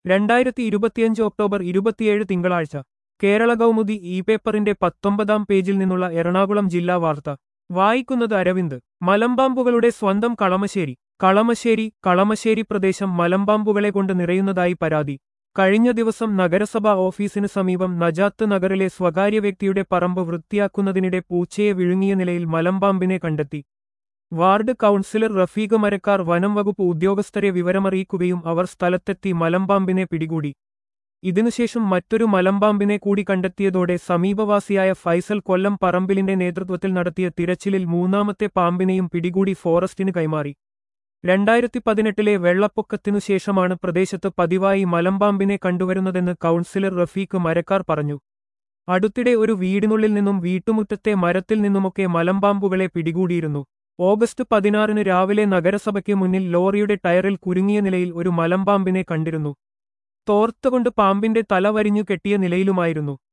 രണ്ടായിരത്തി ഇരുപത്തിയഞ്ച് ഒക്ടോബർ ഇരുപത്തിയേഴ് തിങ്കളാഴ്ച കേരള കൗമുദി ഇ പേപ്പറിന്റെ പത്തൊമ്പതാം പേജിൽ നിന്നുള്ള എറണാകുളം ജില്ലാ വാർത്ത വായിക്കുന്നത് അരവിന്ദ് മലമ്പാമ്പുകളുടെ സ്വന്തം കളമശ്ശേരി കളമശ്ശേരി കളമശ്ശേരി പ്രദേശം മലമ്പാമ്പുകളെ കൊണ്ട് നിറയുന്നതായി പരാതി കഴിഞ്ഞ ദിവസം നഗരസഭാ ഓഫീസിന് സമീപം നജാത്ത് നഗറിലെ സ്വകാര്യ വ്യക്തിയുടെ പറമ്പ് വൃത്തിയാക്കുന്നതിനിടെ പൂച്ചയെ വിഴുങ്ങിയ നിലയിൽ മലമ്പാമ്പിനെ കണ്ടെത്തി വാർഡ് കൗൺസിലർ റഫീഖ് മരക്കാർ വനം വകുപ്പ് ഉദ്യോഗസ്ഥരെ വിവരമറിയിക്കുകയും അവർ സ്ഥലത്തെത്തി മലമ്പാമ്പിനെ പിടികൂടി ഇതിനുശേഷം മറ്റൊരു മലമ്പാമ്പിനെ കൂടി കണ്ടെത്തിയതോടെ സമീപവാസിയായ ഫൈസൽ കൊല്ലം പറമ്പിലിന്റെ നേതൃത്വത്തിൽ നടത്തിയ തിരച്ചിലിൽ മൂന്നാമത്തെ പാമ്പിനെയും പിടികൂടി ഫോറസ്റ്റിന് കൈമാറി രണ്ടായിരത്തി പതിനെട്ടിലെ വെള്ളപ്പൊക്കത്തിനു ശേഷമാണ് പ്രദേശത്ത് പതിവായി മലമ്പാമ്പിനെ കണ്ടുവരുന്നതെന്ന് കൗൺസിലർ റഫീഖ് മരക്കാർ പറഞ്ഞു അടുത്തിടെ ഒരു വീടിനുള്ളിൽ നിന്നും വീട്ടുമുറ്റത്തെ മരത്തിൽ നിന്നുമൊക്കെ മലമ്പാമ്പുകളെ പിടികൂടിയിരുന്നു ഓഗസ്റ്റ് പതിനാറിന് രാവിലെ നഗരസഭയ്ക്ക് മുന്നിൽ ലോറിയുടെ ടയറിൽ കുരുങ്ങിയ നിലയിൽ ഒരു മലമ്പാമ്പിനെ കണ്ടിരുന്നു തോർത്തുകൊണ്ട് പാമ്പിന്റെ തല വരിഞ്ഞു കെട്ടിയ നിലയിലുമായിരുന്നു